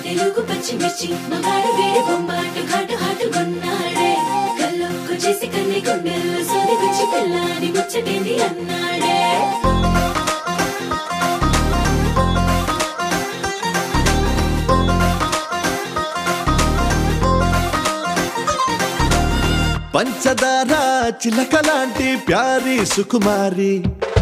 తెలుగు పచ్చిమిర్చి మగాడు వేడి బొమ్మాట ఘాటు హాటు కొన్నాడే కళ్ళొక్కు చేసి కన్ని గుండెల్లో సోది గుచ్చి పిల్లాని ముచ్చటేంది అన్నాడే పంచదార చిలక లాంటి ప్యారి సుకుమారి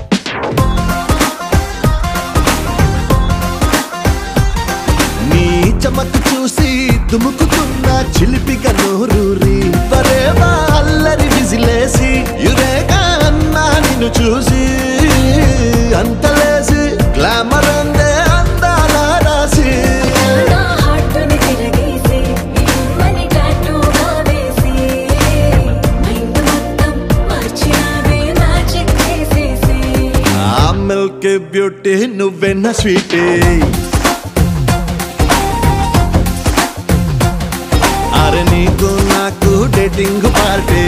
నీ చమకు చూసి దుముకుతున్న చిలిపిక నోరూరి పరేవా అల్లరి విజిలేసి యురేగా అన్నా నిన్ను చూసి అంతలేసి గ్లామర్ అందే అందాల రాసి నా హార్టుని తిరగేసి ఇమ్మని టాటూగా వేసి మైండ్ మొత్తం మార్చినావే మ్యాజిక్ చేసేసి ఆ మిల్క్ బ్యూటీ నువ్వెన్న స్వీటీ అరే నీకు నాకు డేటింగ్ పార్టీ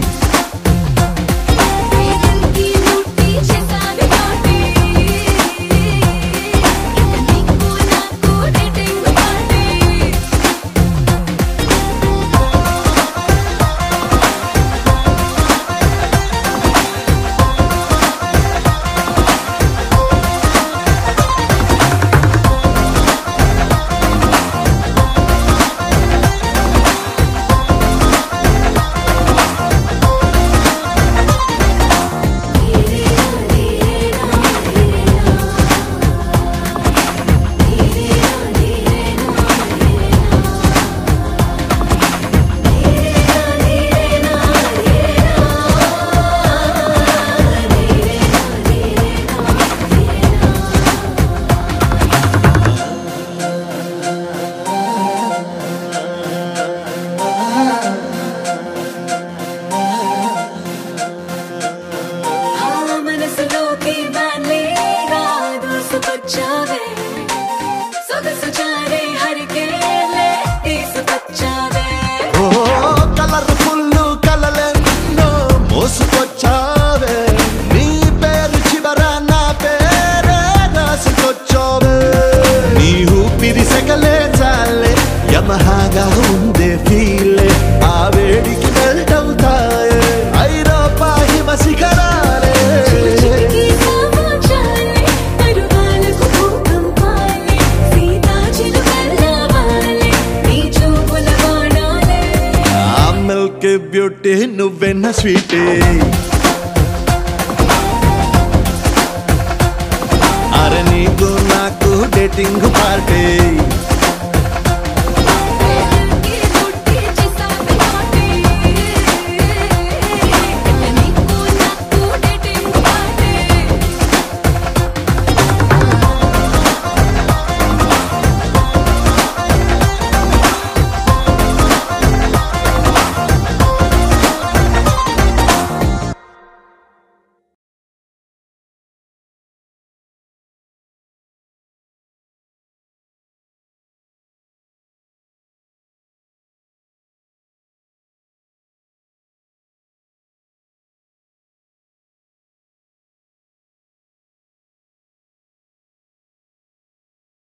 వేదంకి ముట్టి చేసావి పార్టీ ఇక నీకు నాకు డేటింగ్ పార్టీ ఆ మనసులోకి బాలేగా దూసుకొచ్చావే సొగసు చారే హరికేలే తీసుకొచ్చావే ఓ కలర్ఫుల్ కలలెన్నో మోసుకొచ్చావే నీ పేరు చివర నా పేరే రాసుకొచ్చావే నీ ఊపిరి సగలే చాలే యమహాగా ఉందే ఫీలే ఆ వేడికి మెల్ట్ అవుతాయే ఐరోపా హిమ శిఖరాలే చిటికి సమాచాలే పరువాలకు భూకంపాలే సీతాచిలుకల్లవాలే నీ చూపుల బాణాలే ఆ మిల్క్ బ్యూటీ నువ్వెన్న స్వీటీ అరే నీకు నాకు డేటింగ్ పార్టీ